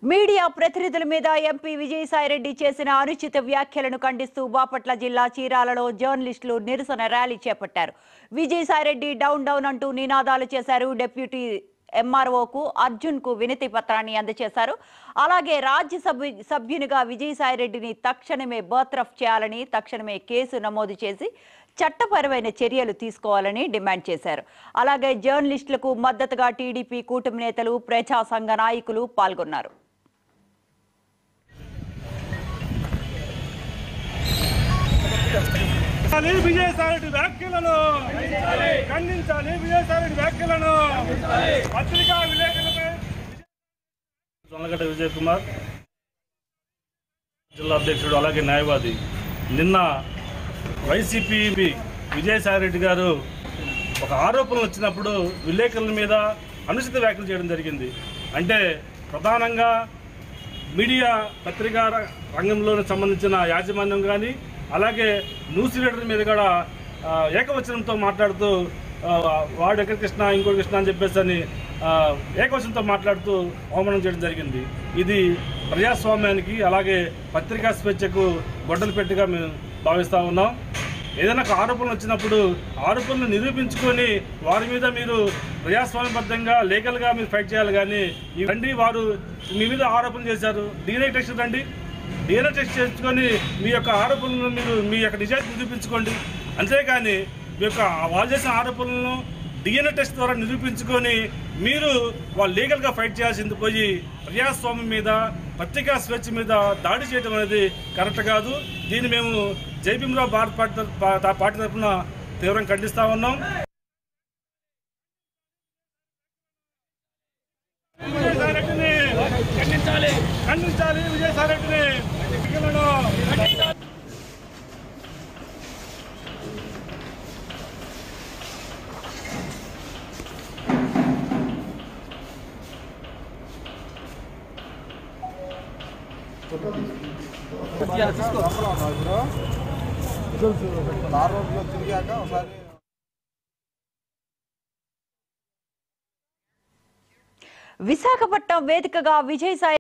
media ప్రతినిధుల మీద MP Vijayasai Reddy చేసిన అనుచిత వ్యాఖ్యలను ఖండిస్తూ బాపట్ల జిల్లా చీరాలలో జర్నలిస్టులు నిరసన ర్యాలీ చేపట్టారు విజయసాయిరెడ్డి డౌన్ డౌన్ అంటూ నినాదాలు చేశారు డిప్యూటీ ఎంఆర్ఓకు అర్జున్ కు వినతి పత్రాన్ని అందజేశారు అలాగే రాజ్యసభ సభ్యునిగా విజయసాయిరెడ్డిని తక్షణమే బర్త్రఫ్ చేయాలని తక్షణమే కేసు నమోదు చేసి చట్టపరమైన చర్యలు తీసుకోవాలని డిమాండ్ చేశారు అలాగే జర్నలిస్టులకు మద్దతుగా టీడీపీ కూటమి నేతలు ప్రజా సంఘ నాయకులు పాల్గొన్నారు ఖండించాలి విజయసాయిరెడ్డి వ్యాఖ్యలను ఖండించాలి విజయసాయిరెడ్డి వ్యాఖ్యలను పత్రికా విలేకరులపై జొన్నగడ్డ విజయ్ కుమార్ జిల్లా అధ్యక్షుడు అలాగే న్యాయవాది నిన్న వైసీపీ విజయసాయిరెడ్డి గారు ఒక ఆరోపణలు వచ్చినప్పుడు విలేకరుల మీద అనుచిత వ్యాఖ్యలు చేయడం జరిగింది అంటే ప్రధానంగా మీడియా పత్రికా ర- రంగంలో సంబంధించిన యాజమాన్యం కానీ అలాగే న్యూస్ రీడర్ మీద కూడా ఆ, ఏకవచనంతో మాట్లాడుతూ ఆ, వాడు ఎక్కడ కృష్ణ ఇంకో కృష్ణ అని చెప్పేసి అని ఆ, ఏకవచనంతో మాట్లాడుతూ అవమానం చేయడం జరిగింది ఇది ప్రజాస్వామ్యానికి అలాగే పత్రికా స్వేచ్ఛకు గొడ్డలు పెట్టిగా మేము భావిస్తూ ఉన్నాం ఏదైనా ఒక ఆరోపణలు వచ్చినప్పుడు ఆరోపణలు నిరూపించుకొని వారి మీద మీరు ప్రజాస్వామ్యబద్ధంగా లీగల్గా మీరు ఫైట్ చేయాలి కానీ ఈ రండి వారు మీ మీద ఆరోపణలు చేశారు డీఎన్ఏ టెస్ట్ రండి డీఎన్ఏ టెస్ట్ చేసుకొని మీ యొక్క ఆరోపణలను మీరు మీ యొక్క నిజాయితీ నిరూపించుకోండి అంతేగాని మీ యొక్క వాళ్ళు చేసిన ఆరోపణలను డిఎన్ఏ టెస్ట్ ద్వారా నిరూపించుకొని మీరు వాళ్ళు లీగల్గా ఫైట్ చేయాల్సింది పోయి ప్రజాస్వామ్యం మీద పత్రికా స్వేచ్ఛ మీద దాడి చేయడం అనేది కరెక్ట్ కాదు దీన్ని మేము జైభీమరావు భారత్ పార్టీ తరఫు- పా- పార్టీ తరఫున తీవ్రంగా ఖండిస్తా ఉన్నాం విజయసాయిరెడ్డిని ఖండించాలి ఖండించాలి విజయసాయిరెడ్డిని ఎన్నికలను ఆరు రోజుల్లో తిరిగాక ఒకసారి విశాఖపట్నం వేదికగా విజయసాయి